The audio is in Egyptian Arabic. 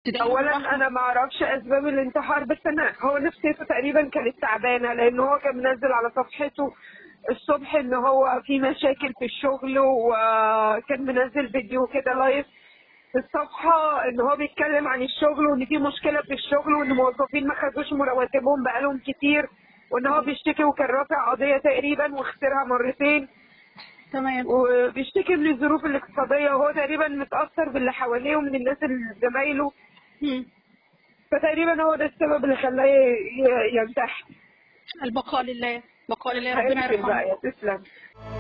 ابتدائي اولا وراح- انا ما اعرفش اسباب الانتحار بس انا هو نفسيته تقريبا كانت تعبانه لان هو كان منزل على صفحته الصبح ان هو في مشاكل في الشغل وكان منزل فيديو كده لايف في الصفحه ان هو بيتكلم عن الشغل وان في مشكله في الشغل وان الموظفين ما خدوش رواتبهم بقالهم كتير وان هو بيشتكي وكان رافع قضيه تقريبا وخسرها مرتين تمام وبيشتكي من الظروف الاقتصاديه وهو تقريبا متاثر باللي حواليه ومن الناس اللي زمايله مم. فتقريبا هو ده السبب اللي خلاه ي- ي- ينتحر البقاء لله بقاء لله ربنا هيقفل بقى يرحمه يا تسلم